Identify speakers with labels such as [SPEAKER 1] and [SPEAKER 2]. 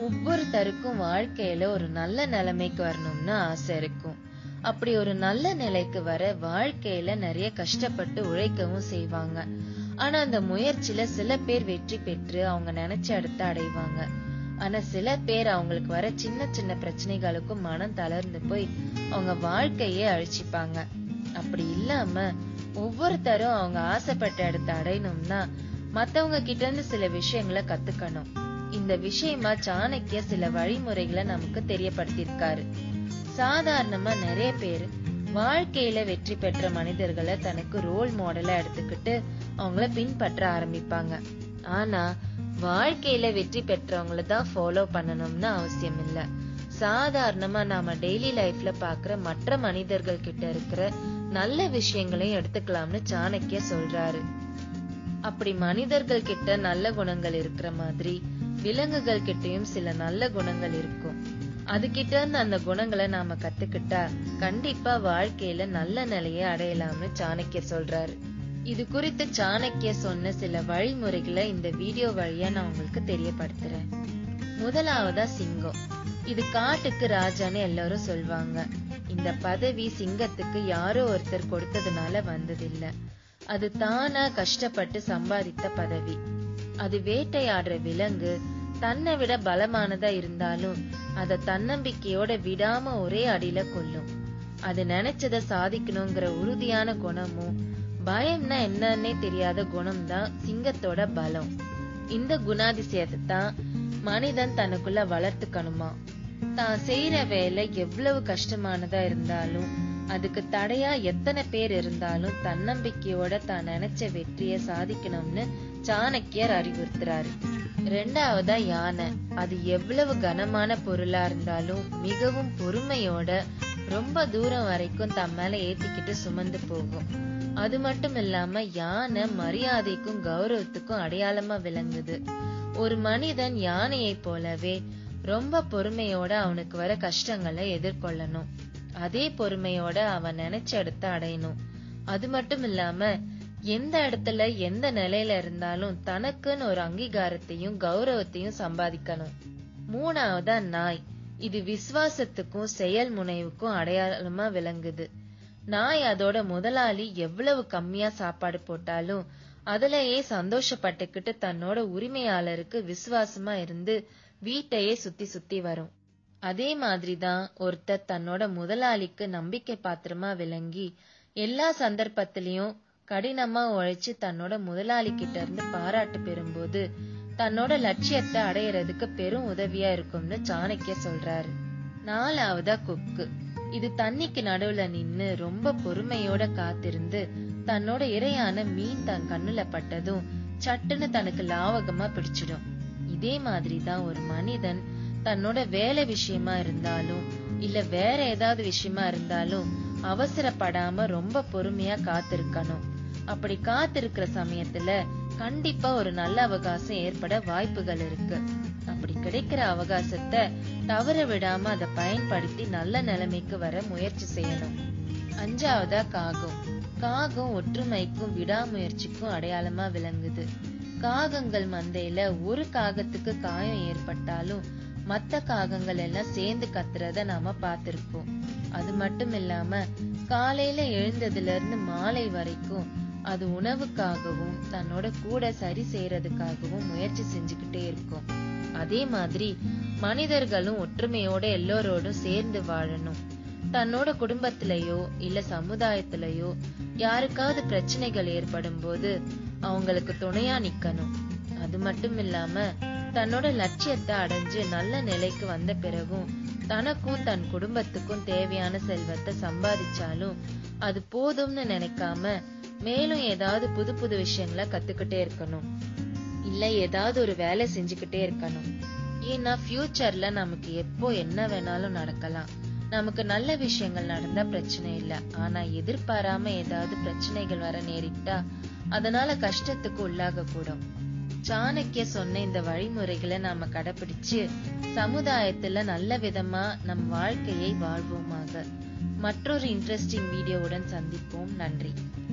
[SPEAKER 1] ஒவ்வொருத்தருக்கும் வாழ்க்கையில ஒரு நல்ல நிலைமைக்கு வரணும்னு ஆசை இருக்கும் அப்படி ஒரு நல்ல நிலைக்கு வர வாழ்க்கையில நிறைய கஷ்டப்பட்டு உழைக்கவும் செய்வாங்க ஆனா அந்த முயற்சியில சில பேர் வெற்றி பெற்று அவங்க நினைச்ச இடத்த அடைவாங்க ஆனா சில பேர் அவங்களுக்கு வர சின்ன சின்ன பிரச்சனைகளுக்கும் மனம் தளர்ந்து போய் அவங்க வாழ்க்கையே அழிச்சுப்பாங்க அப்படி இல்லாம ஒவ்வொருத்தரும் அவங்க ஆசைப்பட்ட இடத்த அடையணும்னா மத்தவங்க கிட்ட இருந்து சில விஷயங்களை கத்துக்கணும் இந்த விஷயமா சாணக்கிய சில வழிமுறைகளை நமக்கு தெரியப்படுத்தியிருக்காரு சாதாரணமா நிறைய பேர் வாழ்க்கையில வெற்றி பெற்ற மனிதர்களை தனக்கு ரோல் மாடலா எடுத்துக்கிட்டு அவங்கள பின்பற்ற ஆரம்பிப்பாங்க ஆனா வாழ்க்கையில வெற்றி பெற்றவங்கள தான் ஃபாலோ பண்ணணும்னு அவசியம் இல்ல சாதாரணமா நாம டெய்லி லைஃப்ல பாக்குற மற்ற மனிதர்கள் கிட்ட இருக்கிற நல்ல விஷயங்களையும் எடுத்துக்கலாம்னு சாணக்கிய சொல்றாரு அப்படி மனிதர்கள் கிட்ட நல்ல குணங்கள் இருக்கிற மாதிரி விலங்குகள் கிட்டயும் சில நல்ல குணங்கள் இருக்கும் அது கிட்ட இருந்து அந்த குணங்களை நாம கத்துக்கிட்டா கண்டிப்பா வாழ்க்கையில நல்ல நிலையை அடையலாம்னு சாணக்கியர் சொல்றாரு இது குறித்து சாணக்கிய சொன்ன சில வழிமுறைகளை இந்த வீடியோ வழியா நான் உங்களுக்கு தெரியப்படுத்துறேன் முதலாவதா சிங்கம் இது காட்டுக்கு ராஜான்னு எல்லாரும் சொல்வாங்க இந்த பதவி சிங்கத்துக்கு யாரோ ஒருத்தர் கொடுத்ததுனால வந்ததில்ல அது தானா கஷ்டப்பட்டு சம்பாதித்த பதவி அது வேட்டையாடுற விலங்கு தன்னை விட பலமானதா இருந்தாலும் அத தன்னம்பிக்கையோட விடாம ஒரே அடியில கொல்லும் அது நினைச்சத சாதிக்கணுங்கிற உறுதியான குணமும் பயம்னா என்னன்னே தெரியாத குணம் தான் சிங்கத்தோட பலம் இந்த குணாதிசயத்தை தான் மனிதன் தனக்குள்ள வளர்த்துக்கணுமா தான் செய்யற வேலை எவ்வளவு கஷ்டமானதா இருந்தாலும் அதுக்கு தடையா எத்தனை பேர் இருந்தாலும் தன்னம்பிக்கையோட தான் நினைச்ச வெற்றிய சாதிக்கணும்னு சாணக்கியர் அறிவுறுத்துறாரு ரெண்டாவதா யானை அது எவ்வளவு கனமான பொருளா இருந்தாலும் மிகவும் பொறுமையோட ரொம்ப தூரம் வரைக்கும் தம் மேல ஏத்திக்கிட்டு சுமந்து போகும் அது மட்டும் இல்லாம யானை மரியாதைக்கும் கௌரவத்துக்கும் அடையாளமா விளங்குது ஒரு மனிதன் யானையை போலவே ரொம்ப பொறுமையோட அவனுக்கு வர கஷ்டங்களை எதிர்கொள்ளணும் அதே பொறுமையோட அவன் நினைச்ச இடத்த அடையணும் அது மட்டும் இல்லாம எந்த இடத்துல எந்த நிலையில இருந்தாலும் தனக்குன்னு ஒரு அங்கீகாரத்தையும் கௌரவத்தையும் சம்பாதிக்கணும் மூணாவதா நாய் இது விசுவாசத்துக்கும் செயல் முனைவுக்கும் அடையாளமா விளங்குது நாய் அதோட முதலாளி எவ்வளவு கம்மியா சாப்பாடு போட்டாலும் அதுலயே சந்தோஷப்பட்டுக்கிட்டு தன்னோட உரிமையாளருக்கு விசுவாசமா இருந்து வீட்டையே சுத்தி சுத்தி வரும் அதே மாதிரிதான் ஒருத்தர் தன்னோட முதலாளிக்கு நம்பிக்கை பாத்திரமா விளங்கி எல்லா சந்தர்ப்பத்திலையும் கடினமா உழைச்சு தன்னோட முதலாளி கிட்ட இருந்து பாராட்டு பெறும்போது தன்னோட லட்சியத்தை அடையறதுக்கு பெரும் உதவியா இருக்கும்னு சாணக்கிய சொல்றாரு நாலாவதா கொக்கு இது தண்ணிக்கு நடுவுல நின்னு ரொம்ப பொறுமையோட காத்திருந்து தன்னோட இரையான மீன் தன் கண்ணுல பட்டதும் சட்டுன்னு தனக்கு லாவகமா பிடிச்சிடும் இதே மாதிரிதான் ஒரு மனிதன் தன்னோட வேலை விஷயமா இருந்தாலும் இல்ல வேற ஏதாவது விஷயமா இருந்தாலும் அவசரப்படாம ரொம்ப பொறுமையா காத்திருக்கணும் அப்படி காத்திருக்கிற சமயத்துல கண்டிப்பா ஒரு நல்ல அவகாசம் ஏற்பட வாய்ப்புகள் இருக்கு அப்படி கிடைக்கிற அவகாசத்தை தவற விடாம அதை பயன்படுத்தி நல்ல நிலைமைக்கு வர முயற்சி செய்யணும் அஞ்சாவதா காகம் காகம் ஒற்றுமைக்கும் விடாமுயற்சிக்கும் அடையாளமா விளங்குது காகங்கள் மந்தையில ஒரு காகத்துக்கு காயம் ஏற்பட்டாலும் மத்த காகங்கள் எல்லாம் சேர்ந்து கத்துறத நாம பார்த்திருப்போம் அது மட்டும் இல்லாம காலையில எழுந்ததுல இருந்து மாலை வரைக்கும் அது உணவுக்காகவும் தன்னோட கூட சரி செய்யறதுக்காகவும் முயற்சி செஞ்சுக்கிட்டே இருக்கும் அதே மாதிரி மனிதர்களும் ஒற்றுமையோட எல்லோரோடும் சேர்ந்து வாழணும் தன்னோட குடும்பத்திலயோ இல்ல சமுதாயத்திலயோ யாருக்காவது பிரச்சனைகள் ஏற்படும் போது அவங்களுக்கு துணையா நிக்கணும் அது மட்டும் இல்லாம தன்னோட லட்சியத்தை அடைஞ்சு நல்ல நிலைக்கு வந்த பிறகும் தனக்கும் தன் குடும்பத்துக்கும் தேவையான செல்வத்தை சம்பாதிச்சாலும் அது போதும்னு நினைக்காம மேலும் ஏதாவது புது புது விஷயங்களை கத்துக்கிட்டே இருக்கணும் இல்ல ஏதாவது ஒரு வேலை செஞ்சுக்கிட்டே இருக்கணும் ஏன்னா ஃபியூச்சர்ல நமக்கு எப்போ என்ன வேணாலும் நடக்கலாம் நமக்கு நல்ல விஷயங்கள் நடந்தா பிரச்சனை இல்ல ஆனா எதிர்பாராம ஏதாவது பிரச்சனைகள் வர நேரிட்டா அதனால கஷ்டத்துக்கு உள்ளாக கூடும் சாணக்கிய சொன்ன இந்த வழிமுறைகளை நாம கடைபிடிச்சு சமுதாயத்துல நல்ல விதமா நம் வாழ்க்கையை வாழ்வோமாக மற்றொரு இன்ட்ரெஸ்டிங் வீடியோவுடன் சந்திப்போம் நன்றி